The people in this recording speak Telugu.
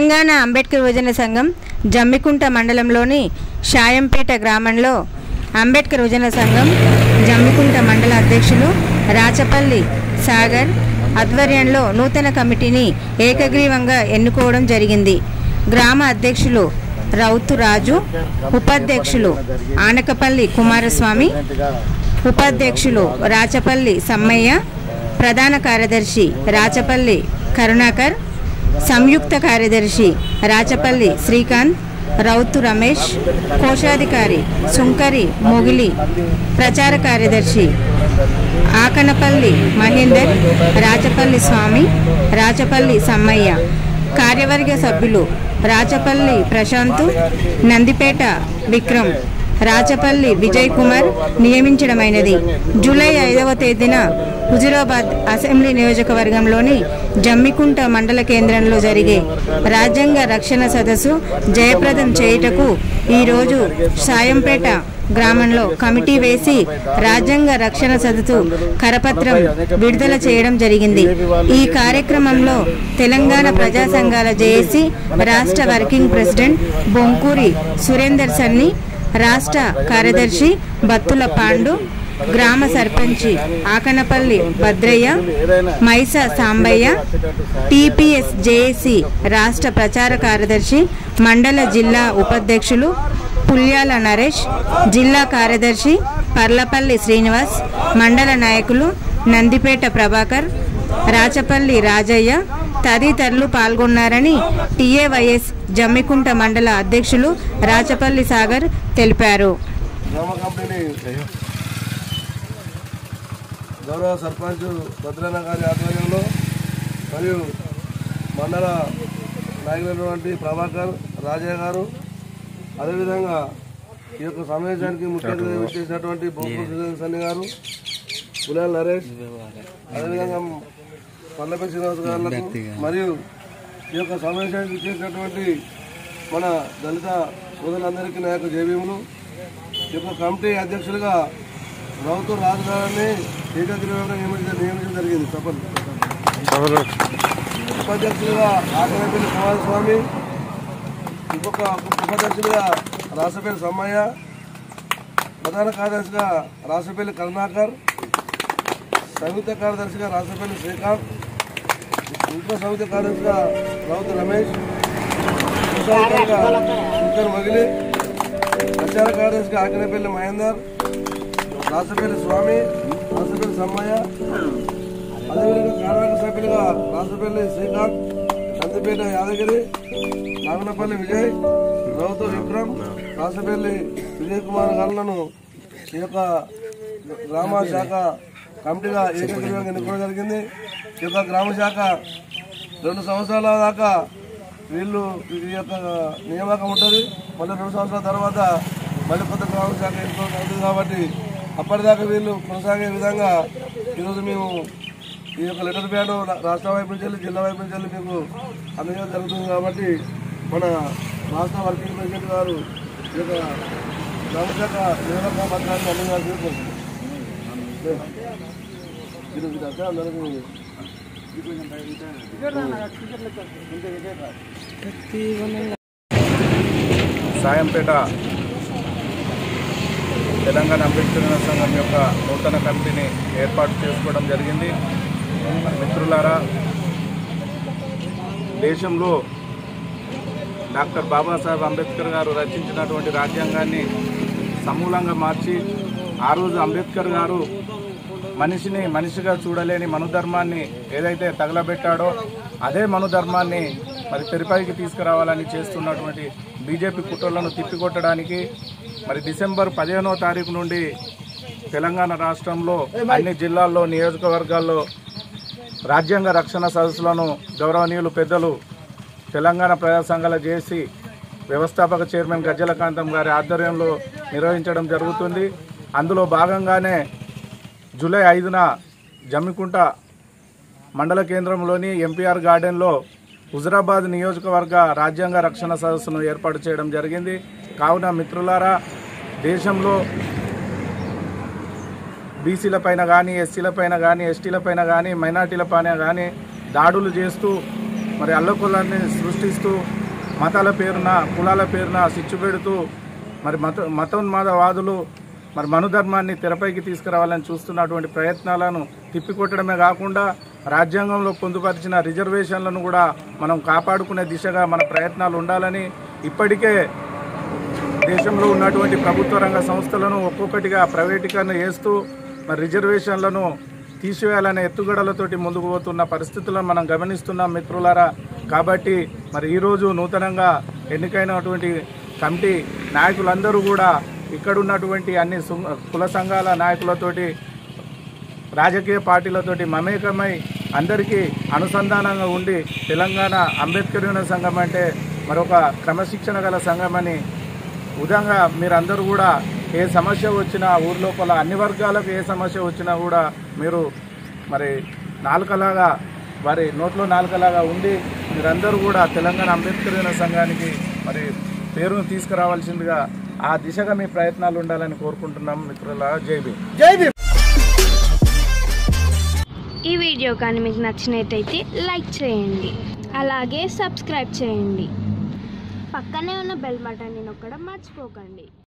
తెలంగాణ అంబేద్కర్ యువజన సంఘం జమ్మికుంట మండలంలోని షాయంపేట గ్రామంలో అంబేద్కర్ యువజన సంఘం జమ్మికుంట మండల అధ్యక్షులు రాచపల్లి సాగర్ ఆధ్వర్యంలో నూతన కమిటీని ఏకగ్రీవంగా ఎన్నుకోవడం జరిగింది గ్రామ అధ్యక్షులు రౌతు రాజు ఉపాధ్యక్షులు ఆనకపల్లి కుమారస్వామి ఉపాధ్యక్షులు రాచపల్లి సమ్మయ్య ప్రధాన కార్యదర్శి రాచపల్లి కరుణాకర్ సంయుక్త కార్యదర్శి రాచపల్లి శ్రీకాంత్ రౌతు రమేష్ కోశాధికారి సుంకరి మొగిలి ప్రచార కార్యదర్శి ఆకనపల్లి మహేందర్ రాచపల్లి స్వామి రాచపల్లి సమ్మయ్య కార్యవర్గ సభ్యులు రాచపల్లి ప్రశాంత్ నందిపేట విక్రమ్ రాచపల్లి విజయ్ కుమార్ నియమించడమైనది జూలై ఐదవ తేదీన హుజురాబాద్ అసెంబ్లీ నియోజకవర్గంలోని జమ్మికుంట మండల కేంద్రంలో జరిగే రాజ్యాంగ రక్షణ సదస్సు జయప్రదం చేయుటకు ఈరోజు సాయంపేట గ్రామంలో కమిటీ వేసి రాజ్యాంగ రక్షణ సదస్సు కరపత్రం విడుదల చేయడం జరిగింది ఈ కార్యక్రమంలో తెలంగాణ ప్రజా సంఘాల జేఏసీ రాష్ట్ర వర్కింగ్ ప్రెసిడెంట్ బొంకూరి సురేందర్ సన్ని రాష్ట్ర కార్యదర్శి బత్తుల పాండు గ్రామ సర్పంచి ఆకనపల్లి భద్రయ్య మైస సాంబయ్య టీపీఎస్ జేఏసీ రాష్ట్ర ప్రచార కార్యదర్శి మండల జిల్లా ఉపాధ్యక్షులు పుల్యాల నరేష్ జిల్లా కార్యదర్శి పర్లపల్లి శ్రీనివాస్ మండల నాయకులు నందిపేట ప్రభాకర్ రాచపల్లి రాజయ్య తదితరులు పాల్గొన్నారని టీఏవైఎస్ జమ్మికుంట మండల అధ్యక్షులు రాచపల్లి సాగర్ తెలిపారు గ్రామ కంపెనీ గౌరవ సర్పంచ్ భద్రన్న గారి ఆధ్వర్యంలో మరియు మండల నాయకులైనటువంటి ప్రభాకర్ రాజయ్య గారు అదేవిధంగా ఈ యొక్క సమావేశానికి ముఖ్య అతిథిగా చేసినటువంటి బొంకు సన్ని గారు పులాల నరేష్ అదేవిధంగా పల్లెపల్లి శ్రీనివాస్ గారులకు మరియు ఈ యొక్క సమావేశానికి చేసినటువంటి మన దళిత సోదరులందరికీ నా యొక్క జేబీములు ఈ యొక్క కమిటీ అధ్యక్షులుగా రౌతు రాజు గారిని ఏకగ్రీవంగా నియమించడం నియమించడం జరిగింది చెప్పండి ఉపాధ్యక్షులుగా ఆకరేపల్లి కుమారస్వామి ఇంకొక ఉపాధ్యక్షులుగా రాసపల్లి సమ్మయ్య ప్రధాన కార్యదర్శిగా రాసపల్లి కరుణాకర్ సంయుక్త కార్యదర్శిగా రాసపల్లి శ్రీకాంత్ ఇంకో సంయుక్త కార్యదర్శిగా రౌతు రమేష్ కోశాధికారిగా శంకర్ మగిలి ప్రచార కార్యదర్శిగా ఆకరేపల్లి మహేందర్ రాసపల్లి స్వామి రాసపల్లి సమ్మయ్య అదేవిధంగా కార్మిక సభ్యులుగా రాసపల్లి శ్రీకాంత్ నందిపేట యాదగిరి నాగనపల్లి విజయ్ రౌతు విక్రమ్ రాసపల్లి విజయ్ కుమార్ గారులను ఈ యొక్క గ్రామ శాఖ కమిటీగా ఏకగ్రీవంగా ఎన్నుకోవడం జరిగింది ఈ యొక్క గ్రామ శాఖ రెండు సంవత్సరాల దాకా వీళ్ళు ఈ యొక్క నియామకం ఉంటుంది మళ్ళీ రెండు సంవత్సరాల తర్వాత మళ్ళీ కొత్త గ్రామ శాఖ ఎన్నుకోవడం అవుతుంది కాబట్టి అప్పటిదాకా వీళ్ళు కొనసాగే విధంగా ఈరోజు మేము ఈ యొక్క లెటర్ ప్యాడ్ రాష్ట్ర వైపు నుంచి వెళ్ళి జిల్లా వైపు నుంచి వెళ్ళి మీకు అందజేయడం జరుగుతుంది కాబట్టి మన రాష్ట్ర వర్కింగ్ ప్రెసిడెంట్ గారు ఈ యొక్క గ్రామశాఖ నియామక పత్రాన్ని అందజేయాల్సింది కోరుతున్నాను. ఇది విధంగా అందరికీ సాయంపేట తెలంగాణ అంబేద్కర్ సంఘం యొక్క నూతన కమిటీని ఏర్పాటు చేసుకోవడం జరిగింది మన మిత్రులారా దేశంలో డాక్టర్ బాబాసాహెబ్ అంబేద్కర్ గారు రచించినటువంటి రాజ్యాంగాన్ని సమూలంగా మార్చి ఆ రోజు అంబేద్కర్ గారు మనిషిని మనిషిగా చూడలేని మనుధర్మాన్ని ఏదైతే తగలబెట్టాడో అదే మనుధర్మాన్ని మరి తెరపైకి తీసుకురావాలని చేస్తున్నటువంటి బీజేపీ కుట్రలను తిప్పికొట్టడానికి మరి డిసెంబర్ పదిహేనో తారీఖు నుండి తెలంగాణ రాష్ట్రంలో అన్ని జిల్లాల్లో నియోజకవర్గాల్లో రాజ్యాంగ రక్షణ సదస్సులను గౌరవనీయులు పెద్దలు తెలంగాణ ప్రజా సంఘాల జేసీ వ్యవస్థాపక చైర్మన్ గజ్జల కాంతం గారి ఆధ్వర్యంలో నిర్వహించడం జరుగుతుంది అందులో భాగంగానే జూలై ఐదున జమ్మికుంట మండల కేంద్రంలోని ఎంపీఆర్ గార్డెన్లో హుజరాబాద్ నియోజకవర్గ రాజ్యాంగ రక్షణ సదస్సును ఏర్పాటు చేయడం జరిగింది కావున మిత్రులారా దేశంలో బీసీల పైన కానీ ఎస్సీల పైన కానీ ఎస్టీల పైన కానీ మైనార్టీల పైన కానీ దాడులు చేస్తూ మరి అల్లకొల్లాన్ని సృష్టిస్తూ మతాల పేరున కులాల పేరున సిచ్చు పెడుతూ మరి మత మతోన్మాదవాదులు మరి మనుధర్మాన్ని తెరపైకి తీసుకురావాలని చూస్తున్నటువంటి ప్రయత్నాలను తిప్పికొట్టడమే కాకుండా రాజ్యాంగంలో పొందుపరిచిన రిజర్వేషన్లను కూడా మనం కాపాడుకునే దిశగా మన ప్రయత్నాలు ఉండాలని ఇప్పటికే దేశంలో ఉన్నటువంటి ప్రభుత్వ రంగ సంస్థలను ఒక్కొక్కటిగా ప్రైవేటీకరణ చేస్తూ మరి రిజర్వేషన్లను తీసివేయాలనే ఎత్తుగడలతోటి ముందుకు పోతున్న పరిస్థితులను మనం గమనిస్తున్నాం మిత్రులారా కాబట్టి మరి ఈరోజు నూతనంగా ఎన్నికైనటువంటి కమిటీ నాయకులందరూ కూడా ఇక్కడ ఉన్నటువంటి అన్ని సు- కుల సంఘాల నాయకులతోటి రాజకీయ పార్టీలతోటి మమేకమై అందరికీ అనుసంధానంగా ఉండి తెలంగాణ అంబేద్కర్ యూనియన్ సంఘం అంటే మరొక క్రమశిక్షణ గల సంఘం అని ఉదాహరణగా మీరందరూ కూడా ఏ సమస్య వచ్చినా ఊరి లోపల అన్ని వర్గాలకు ఏ సమస్య వచ్చినా కూడా మీరు మరి నాలుకలాగా వారి నోట్లో నాలుకలాగా ఉండి మీరందరూ కూడా తెలంగాణ అంబేద్కర్ యూనియన్ సంఘానికి మరి పేరును తీసుకురావాల్సిందిగా ఆ దిశగా మీ ప్రయత్నాలు ఉండాలని కోరుకుంటున్నాం మిత్రుల జై భీమ్ ఈ వీడియో కానీ మీకు నచ్చినట్టయితే లైక్ చేయండి అలాగే సబ్స్క్రైబ్ చేయండి పక్కనే ఉన్న బెల్ బటన్ని నొక్కడం మర్చిపోకండి